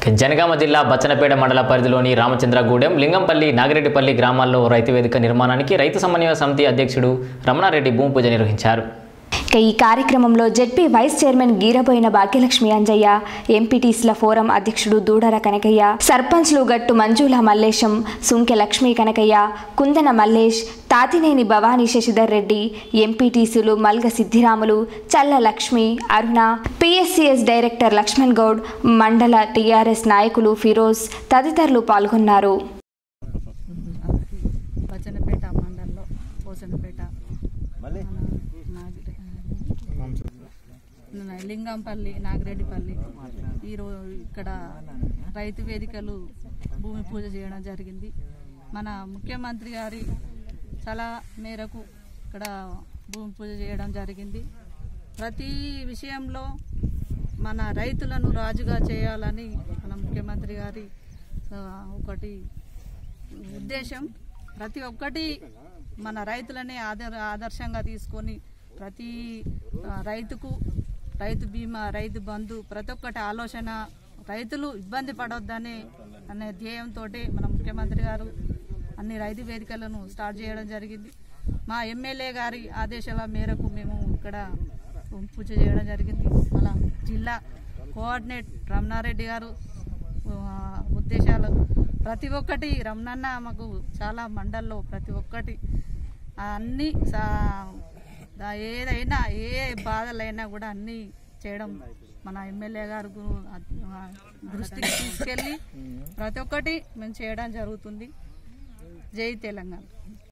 జనగామ జిల్లా బచ్చనపేట మండల పరిధిలోని రామచంద్రగూడెం లింగంపల్లి నాగిరెడ్డిపల్లి గ్రామాల్లో రైతు వేదిక నిర్మాణానికి రైతు సమన్వయ సమితి అధ్యక్షుడు రమణారెడ్డి భూమి పూజ నిర్వహించారు ఇక ఈ కార్యక్రమంలో ZP vice chairman Geeraboina Bhagyalakshmi Anjaiah ఎంపీటీసీల ఫోరం అధ్యక్షుడు దూడర కనకయ్య సర్పంచ్లు గట్టు మంజుల మల్లేశం సుంకె లక్ష్మీ కనకయ్య కుందన మల్లేష్ తాతినేని భవానీ శశిధర్ రెడ్డి ఎంపీటీసీలు మల్గ సిద్ధిరాములు చల్ల లక్ష్మి అరుణ పిఎస్సిఎస్ డైరెక్టర్ లక్ష్మణ్ గౌడ్ మండల టీఆర్ఎస్ నాయకులు ఫిరోజ్ తదితరులు పాల్గొన్నారు బచ్చనపేట మండలంలో పోసనపేట మన నాగిరె- మన లింగంపల్లి నాగిరెడ్డిపల్లి ఈరోజు ఇక్కడ రైతు వేదికలు భూమి పూజ చేయడం జరిగింది మన ముఖ్యమంత్రి గారి సలహా మేరకు ఇక్కడ భూమి పూజ చేయడం జరిగింది ప్రతి విషయంలో మన రైతులను రాజుగా చేయాలని మన ముఖ్యమంత్రి గారి ఆ, ఒకటి ఉద్దేశం ప్రతి ఒక్కటి మన రైతులని ఆదర్ ఆదర్శంగా తీసుకొని ప్రతి ఆ, రైతుకు రైతు బీమా రైతు బంధు ప్రతి ఒక్కటి ఆలోచన రైతులు ఇబ్బంది పడొద్దనే అనే ధ్యేయంతో మన ముఖ్యమంత్రి గారు అన్ని రైతు వేదికలను స్టార్ట్ చేయడం జరిగింది మా ఎమ్మెల్యే గారి ఆదేశాల మేరకు మేము ఇక్కడ పూజ చేయడం జరిగింది మన జిల్లా కోఆర్డినేట్ రమణారెడ్డి గారు ఆ, ఉద్దేశాలు ప్రతి ఒక్కటి రమణన్న మాకు చాలా మండల్లో ప్రతి ఒక్కటి అన్నీ సా- దా- ఏదైనా ఏ బాధలైనా కూడా అన్నీ చేయడం మన ఎమ్మెల్యే గారు గు- ఆ, దృష్టికి తీసుకెళ్ళి ప్రతి ఒక్కటి మేము చేయడం జరుగుతుంది జై తెలంగాణ